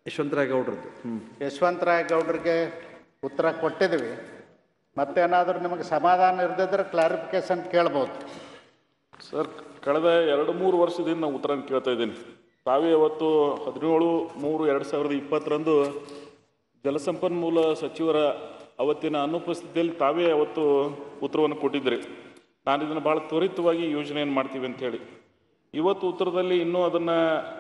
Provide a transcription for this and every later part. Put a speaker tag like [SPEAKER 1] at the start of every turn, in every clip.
[SPEAKER 1] ಯಶವಂತರಾಯ ಗೌಡ್ರದ್ದು ಹ್ಞೂ
[SPEAKER 2] ಯಶವಂತರಾಯ ಗೌಡ್ರಿಗೆ ಉತ್ತರ ಕೊಟ್ಟಿದ್ದೀವಿ ಮತ್ತೇನಾದರೂ ನಿಮಗೆ ಸಮಾಧಾನ ಇರದಿದ್ರೆ ಕ್ಲಾರಿಫಿಕೇಶನ್ ಕೇಳ್ಬೋದು
[SPEAKER 3] ಸರ್ ಕಳೆದ ಎರಡು ಮೂರು ವರ್ಷದಿಂದ ನಾನು ಉತ್ತರ ಕೇಳ್ತಾ ಇದ್ದೀನಿ ತಾವೇ ಅವತ್ತು ಹದಿನೇಳು ಮೂರು ಎರಡು ಸಾವಿರದ ಇಪ್ಪತ್ತರಂದು ಜಲಸಂಪನ್ಮೂಲ ಸಚಿವರ ಅವತ್ತಿನ ಅನುಪಸ್ಥಿತಿಯಲ್ಲಿ ತಾವೇ ಅವತ್ತು ಉತ್ತರವನ್ನು ಕೊಟ್ಟಿದ್ರಿ ನಾನು ಇದನ್ನು ಭಾಳ ತ್ವರಿತವಾಗಿ ಯೋಜನೆಯನ್ನು ಮಾಡ್ತೀವಿ ಅಂತೇಳಿ ಇವತ್ತು ಉತ್ತರದಲ್ಲಿ ಇನ್ನೂ ಅದನ್ನು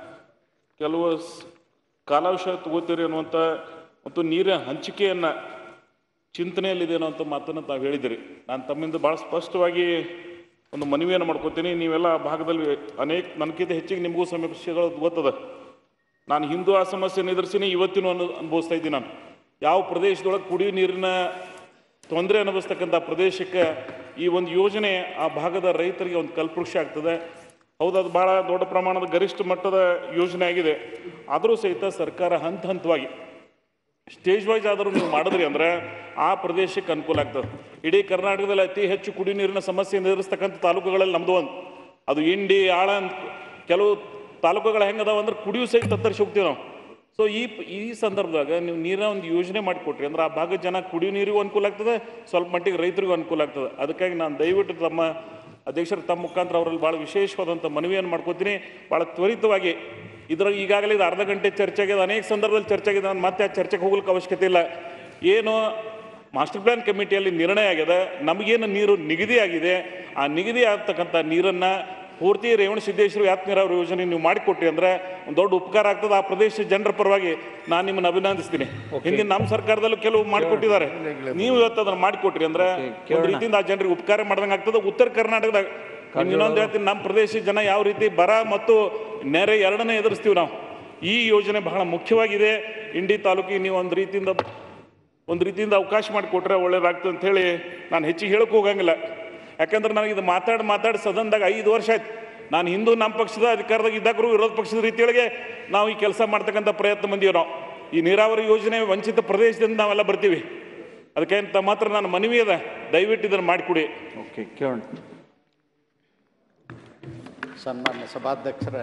[SPEAKER 3] ಕೆಲವು ಸ್- ಕಾಲಾವಶ ತಗೋತೀರಿ ಅನ್ನುವಂಥ ಮತ್ತು ನೀರಿನ ಹಂಚಿಕೆಯನ್ನು ಚಿಂತನೆಯಲ್ಲಿದೆ ಅನ್ನೋಂಥ ಮಾತನ್ನು ತಾವು ಹೇಳಿದಿರಿ ನಾನು ತಮ್ಮಿಂದ ಭಾಳ ಸ್ಪಷ್ಟವಾಗಿ ಒಂದು ಮನವಿಯನ್ನು ಮಾಡ್ಕೋತೀನಿ ನೀವೆಲ್ಲ ಆ ಭಾಗದಲ್ಲಿ ಅನೇಕ ನನಗಿಂತ ಹೆಚ್ಚಿಗೆ ನಿಮಗೂ ಸಮಸ್ಯೆಗಳು ಗೊತ್ತದ ನಾನು ಹಿಂದೂ ಆ ಸಮಸ್ಯೆನ ಎದುರಿಸಿನಿ ಇವತ್ತಿನೂ ಅನು ಅನುಭವಿಸ್ತಾ ಇದ್ದೀನಿ ನಾನು ಯಾವ ಪ್ರದೇಶದೊಳಗೆ ಕುಡಿಯೋ ನೀರಿನ ತೊಂದರೆ ಅನುಭವಿಸ್ತಕ್ಕಂಥ ಪ್ರದೇಶಕ್ಕೆ ಈ ಒಂದು ಯೋಜನೆ ಆ ಭಾಗದ ರೈತರಿಗೆ ಒಂದು ಕಲ್ಪವೃಕ್ಷ ಆಗ್ತದೆ ಹೌದು ಅದು ಭಾಳ ದೊಡ್ಡ ಪ್ರಮಾಣದ ಗರಿಷ್ಠ ಮಟ್ಟದ ಯೋಜನೆ ಆಗಿದೆ ಆದರೂ ಸಹಿತ ಸರ್ಕಾರ ಹಂತ ಹಂತವಾಗಿ ಸ್ಟೇಜ್ ವೈಸ್ ಆದರೂ ನೀವು ಮಾಡಿದ್ರಿ ಅಂದ್ರೆ ಆ ಪ್ರದೇಶಕ್ಕೆ ಅನುಕೂಲ ಆಗ್ತದೆ ಇಡೀ ಕರ್ನಾಟಕದಲ್ಲಿ ಅತಿ ಹೆಚ್ಚು ಕುಡಿಯುವ ನೀರಿನ ಸಮಸ್ಯೆಯನ್ನು ಎದುರಿಸ್ತಕ್ಕಂಥ ತಾಲೂಕುಗಳಲ್ಲಿ ನಮ್ಮದು ಒಂದು ಅದು ಇಂಡಿ ಆಳ ಅಂತ ಕೆಲವು ತಾಲೂಕುಗಳು ಹೆಂಗದಾವ ಅಂದ್ರೆ ಕುಡಿಯೋ ಸಹಿತ ತತ್ತರಿಸಿ ಹೋಗ್ತೀವಿ ನಾವು ಸೊ ಈ ಈ ಸಂದರ್ಭದಾಗ ನೀವು ನೀರಿನ ಒಂದು ಯೋಜನೆ ಮಾಡಿಕೊಟ್ರಿ ಅಂದ್ರೆ ಆ ಭಾಗದ ಜನ ಕುಡಿಯೋ ನೀರಿಗೂ ಅನುಕೂಲ ಆಗ್ತದೆ ಸ್ವಲ್ಪ ಮಟ್ಟಿಗೆ ರೈತರಿಗೂ ಅನುಕೂಲ ಆಗ್ತದೆ ಅದಕ್ಕಾಗಿ ನಾನು ದಯವಿಟ್ಟು ತಮ್ಮ ಅಧ್ಯಕ್ಷರು ತಮ್ಮ ಮುಖಾಂತರ ಅವರಲ್ಲಿ ಭಾಳ ವಿಶೇಷವಾದಂಥ ಮನವಿಯನ್ನು ಮಾಡ್ಕೋತೀನಿ ಭಾಳ ತ್ವರಿತವಾಗಿ ಇದ್ರಾಗ ಈಗಾಗಲೇ ಇದು ಅರ್ಧ ಗಂಟೆ ಚರ್ಚೆ ಆಗಿದೆ ಅನೇಕ ಸಂದರ್ಭದಲ್ಲಿ ಚರ್ಚೆ ಆಗಿದೆ ನಾನು ಮತ್ತೆ ಆ ಚರ್ಚೆಗೆ ಹೋಗ್ಲಿಕ್ಕೆ ಅವಶ್ಯಕತೆ ಇಲ್ಲ ಏನು ಮಾಸ್ಟರ್ ಪ್ಲಾನ್ ಕಮಿಟಿಯಲ್ಲಿ ನಿರ್ಣಯ ಆಗಿದೆ ನಮಗೇನು ನೀರು ನಿಗದಿ ಆಗಿದೆ ಆ ನಿಗದಿ ಆಗ್ತಕ್ಕಂಥ ನೀರನ್ನು ಪೂರ್ತಿ ರೇವಣ ಸಿದ್ದೇಶ್ವರ ವ್ಯಾಪ್ತಿ ನೀರಾವರಿ ಯೋಜನೆ ನೀವು ಮಾಡಿಕೊಟ್ರಿ ಅಂದ್ರೆ ಒಂದು ದೊಡ್ಡ ಉಪಕಾರ ಆಗ್ತದೆ ಆ ಪ್ರದೇಶ ಜನರ ಪರವಾಗಿ ನಾನು ನಿಮ್ಮನ್ನು ಅಭಿನಂದಿಸ್ತೀನಿ ಹಿಂದಿನ ನಮ್ಮ ಸರ್ಕಾರದಲ್ಲೂ ಕೆಲವು ಮಾಡಿಕೊಟ್ಟಿದ್ದಾರೆ ನೀವು ಇವತ್ತು ಅದನ್ನು ಮಾಡಿಕೊಟ್ರಿ ಅಂದ್ರೆ ಒಂದು ರೀತಿಯಿಂದ ಆ ಜನರಿಗೆ ಉಪಕಾರ ಮಾಡ್ದಂಗೆ ಆಗ್ತದೆ ಉತ್ತರ ಕರ್ನಾಟಕದಾಗ ನಿಮ್ಗೆ ಇನ್ನೊಂದು ಹೇಳ್ತೀನಿ ನಮ್ಮ ಪ್ರದೇಶ ಜನ ಯಾವ ರೀತಿ ಬರ ಮತ್ತು ನೆರೆ ಎರಡನೇ ಎದುರಿಸ್ತೀವಿ ನಾವು ಈ ಯೋಜನೆ ಬಹಳ ಮುಖ್ಯವಾಗಿದೆ ಇಂಡಿ ತಾಲೂಕಿಗೆ ನೀವು ಒಂದು ರೀತಿಯಿಂದ ಒಂದು ರೀತಿಯಿಂದ ಅವಕಾಶ ಮಾಡಿಕೊಟ್ರೆ ಒಳ್ಳೇದಾಗ್ತದೆ ಅಂತ ಹೇಳಿ ನಾನು ಹೆಚ್ಚಿಗೆ ಹೇಳಕ್ಕೆ ಹೋಗಂಗಿಲ್ಲ ಯಾಕಂದ್ರೆ ನನಗೆ ಇದು ಮಾತಾಡಿ ಮಾತಾಡಿ ಸದನದಾಗ ಐದು ವರ್ಷ ಆಯ್ತು ನಾನು ಹಿಂದೂ ನಮ್ಮ ಪಕ್ಷದ ಅಧಿಕಾರದಾಗ ಇದ್ದಾಗರೂ ವಿರೋಧ ಪಕ್ಷದ ರೀತಿಯೊಳಗೆ ನಾವು ಈ ಕೆಲಸ ಮಾಡ್ತಕ್ಕಂಥ ಪ್ರಯತ್ನ ಬಂದೀವಿ ನಾವು ಈ ನೀರಾವರಿ ಯೋಜನೆ ವಂಚಿತ ಪ್ರದೇಶದಿಂದ ನಾವೆಲ್ಲ ಬರ್ತೀವಿ ಅದಕ್ಕೆ ತಮ್ಮ ಹತ್ರ ನಾನು ಮನವಿ ಅದ ದಯವಿಟ್ಟು ಇದನ್ನು ಮಾಡಿಕೊಡಿ
[SPEAKER 1] ಓಕೆ ಕೇಳೋಣ
[SPEAKER 2] ಸನ್ಮಾನ್ಯ ಸಭಾಧ್ಯಕ್ಷರೇ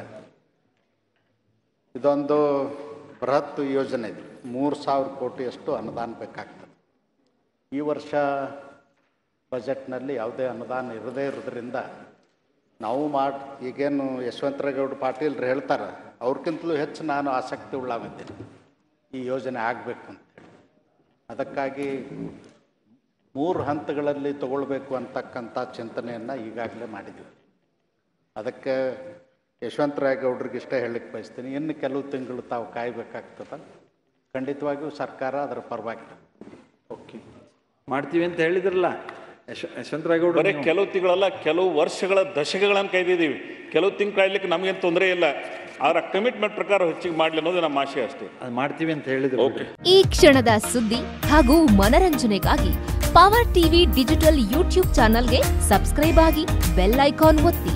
[SPEAKER 2] ಇದೊಂದು ಬೃಹತ್ ಯೋಜನೆ ಇದೆ ಮೂರು ಸಾವಿರ ಕೋಟಿಯಷ್ಟು ಅನುದಾನ ಬೇಕಾಗ್ತದೆ ಈ ವರ್ಷ ಬಜೆಟ್ನಲ್ಲಿ ಯಾವುದೇ ಅನುದಾನ ಇರದೇ ಇರೋದ್ರಿಂದ ನಾವು ಮಾಡಿ ಈಗೇನು ಯಶವಂತರೇಗೌಡ ಪಾಟೀಲ್ರು ಹೇಳ್ತಾರೆ ಅವ್ರಿಗಿಂತಲೂ ಹೆಚ್ಚು ನಾನು ಆಸಕ್ತಿ ಉಳ್ಳಾಗಿದ್ದೀನಿ ಈ ಯೋಜನೆ ಆಗಬೇಕು ಅಂತೇಳಿ ಅದಕ್ಕಾಗಿ ಮೂರು ಹಂತಗಳಲ್ಲಿ ತಗೊಳ್ಬೇಕು ಅಂತಕ್ಕಂಥ ಚಿಂತನೆಯನ್ನು ಈಗಾಗಲೇ ಮಾಡಿದ್ದೀವಿ ಅದಕ್ಕೆ ಯಶವಂತರಾಯ ಗೌಡ್ರಿಗೆ ಇಷ್ಟ ಹೇಳಲಿಕ್ಕೆ ಬಯಸ್ತೀನಿ ಇನ್ನು ಕೆಲವು ತಿಂಗಳು ತಾವು ಕಾಯಬೇಕಾಗ್ತದೆ ಖಂಡಿತವಾಗಿಯೂ ಸರ್ಕಾರ ಅದರ ಪರವಾಗಿ
[SPEAKER 1] ಓಕೆ ಮಾಡ್ತೀವಿ ಅಂತ ಹೇಳಿದ್ರಲ್ಲ ಯಶ ಯಶವಂತರಾಯ ಗೌಡ್ರು
[SPEAKER 3] ಬರೀ
[SPEAKER 1] ನೀವು-
[SPEAKER 3] ಕೆಲವು ತಿಂಗಳಲ್ಲ ಕೆಲವು ವರ್ಷಗಳ ದಶಕಗಳನ್ನು ಕಾಯ್ದಿದ್ದೀವಿ ಕೆಲವು ತಿಂಗಳು ಕಾಯ್ಲಿಕ್ಕೆ ನಮಗೇನು ತೊಂದರೆ ಇಲ್ಲ ಆದ್ರೆ ಕಮಿಟ್ಮೆಂಟ್ ಪ್ರಕಾರ ಹೆಚ್ಚಿಗೆ ಮಾಡಲಿ ಅನ್ನೋದು ನಮ್ಮ ಆಶೆ ಅಷ್ಟೇ
[SPEAKER 1] ಅದು ಮಾಡ್ತೀವಿ ಅಂತ ಹೇಳಿದ್ರು
[SPEAKER 3] ಓಕೆ
[SPEAKER 4] ಈ ಕ್ಷಣದ ಸುದ್ದಿ ಹಾಗೂ ಮನರಂಜನೆಗಾಗಿ ಪವರ್ ಟಿವಿ ಡಿಜಿಟಲ್ ಯೂಟ್ಯೂಬ್ ಚಾನಲ್ಗೆ ಸಬ್ಸ್ಕ್ರೈಬ್ ಆಗಿ ಬೆಲ್ ಐಕಾನ್ ಒತ್ತಿ